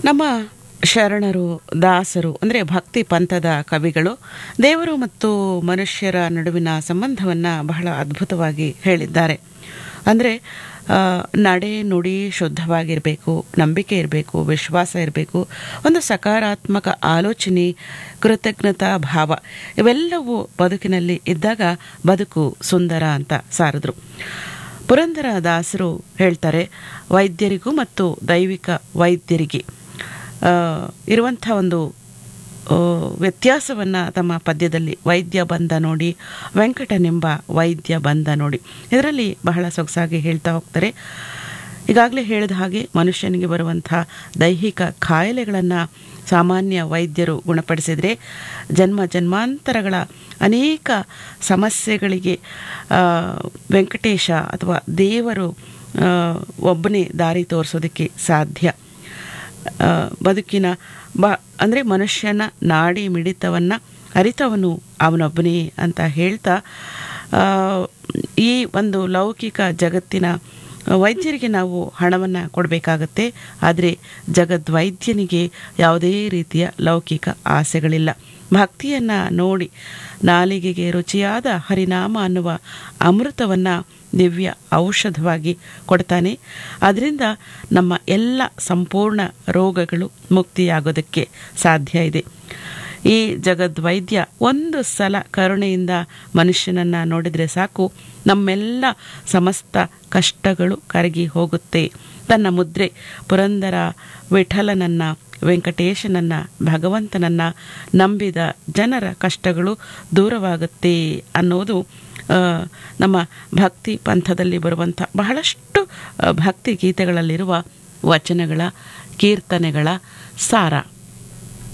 ನಮ್ಮ ಶರಣರು ದಾಸರು ಅಂದರೆ ಭಕ್ತಿ ಪಂಥದ ಕವಿಗಳು ದೇವರು ಮತ್ತು ಮನುಷ್ಯರ ನಡುವಿನ ಸಂಬಂಧವನ್ನು ಬಹಳ ಅದ್ಭುತವಾಗಿ ಹೇಳಿದ್ದಾರೆ ಅಂದರೆ ಆ, ನಡೆ ನುಡಿ ಶುದ್ಧವಾಗಿರಬೇಕು ನಂಬಿಕೆ ಇರಬೇಕು ವಿಶ್ವಾಸ ಇರಬೇಕು ಒಂದು ಸಕಾರಾತ್ಮಕ ಆಲೋಚನೆ ಕೃತಜ್ಞತಾ ಭಾವ ಇವೆಲ್ಲವೂ ಬದುಕಿನಲ್ಲಿ ಇದ್ದಾಗ ಬದುಕು ಸುಂದರ ಅಂತ ಸಾರಿದ್ರು ಪುರಂದರ ದಾಸರು ಹೇಳ್ತಾರೆ ವೈದ್ಯರಿಗೂ ಮತ್ತು ದೈವಿಕ ವೈದ್ಯರಿಗೆ ಆ, ಇರುವಂಥ ಒಂದು ವ್ಯತ್ಯಾಸವನ್ನು ತಮ್ಮ ಪದ್ಯದಲ್ಲಿ ವೈದ್ಯ ಬಂದ ನೋಡಿ ವೆಂಕಟನೆಂಬ ವೈದ್ಯ ಬಂದ ನೋಡಿ ಇದರಲ್ಲಿ ಬಹಳ ಸೊಗಸಾಗಿ ಹೇಳ್ತಾ ಹೋಗ್ತಾರೆ ಈಗಾಗಲೇ ಹೇಳಿದ ಹಾಗೆ ಮನುಷ್ಯನಿಗೆ ಬರುವಂಥ ದೈಹಿಕ ಕಾಯಿಲೆಗಳನ್ನು ಸಾಮಾನ್ಯ ವೈದ್ಯರು ಗುಣಪಡಿಸಿದರೆ ಜನ್ಮ ಜನ್ಮಾಂತರಗಳ ಅನೇಕ ಸಮಸ್ಯೆಗಳಿಗೆ ಆ, ವೆಂಕಟೇಶ ಅಥವಾ ದೇವರು ಆ, ಒಬ್ಬನೇ ದಾರಿ ತೋರಿಸೋದಕ್ಕೆ ಸಾಧ್ಯ ಆ, ಬದುಕಿನ ಬ ಅಂದರೆ ಮನುಷ್ಯನ ನಾಡಿ ಮಿಡಿತವನ್ನು ಅರಿತವನು ಅವನೊಬ್ಬನೇ ಅಂತ ಹೇಳ್ತಾ ಆ, ಈ ಒಂದು ಲೌಕಿಕ ಜಗತ್ತಿನ ವೈದ್ಯರಿಗೆ ನಾವು ಹಣವನ್ನು ಕೊಡಬೇಕಾಗತ್ತೆ ಆದರೆ ಜಗದ್ವೈದ್ಯನಿಗೆ ಯಾವುದೇ ರೀತಿಯ ಲೌಕಿಕ ಆಸೆಗಳಿಲ್ಲ ಭಕ್ತಿಯನ್ನು ನೋಡಿ ನಾಲಿಗೆಗೆ ರುಚಿಯಾದ ಹರಿನಾಮ ಅನ್ನುವ ಅಮೃತವನ್ನು ದಿವ್ಯ ಔಷಧವಾಗಿ ಕೊಡ್ತಾನೆ ಅದರಿಂದ ನಮ್ಮ ಎಲ್ಲ ಸಂಪೂರ್ಣ ರೋಗಗಳು ಮುಕ್ತಿಯಾಗೋದಕ್ಕೆ ಸಾಧ್ಯ ಇದೆ ಈ ಜಗದ್ವೈದ್ಯ ಒಂದು ಸಲ ಕರುಣೆಯಿಂದ ಮನುಷ್ಯನನ್ನು ನೋಡಿದರೆ ಸಾಕು ನಮ್ಮೆಲ್ಲ ಸಮಸ್ತ ಕಷ್ಟಗಳು ಕರಗಿ ಹೋಗುತ್ತೆ ತನ್ನ ಮುದ್ರೆ ಪುರಂದರ ವಿಠಲನನ್ನ ವೆಂಕಟೇಶನನ್ನ ಭಗವಂತನನ್ನ ನಂಬಿದ ಜನರ ಕಷ್ಟಗಳು ದೂರವಾಗುತ್ತೆ ಅನ್ನೋದು ಆ, ನಮ್ಮ ಭಕ್ತಿ ಪಂಥದಲ್ಲಿ ಬರುವಂಥ ಬಹಳಷ್ಟು ಆ, ಭಕ್ತಿ ಗೀತೆಗಳಲ್ಲಿರುವ ವಚನಗಳ ಕೀರ್ತನೆಗಳ ಸಾರ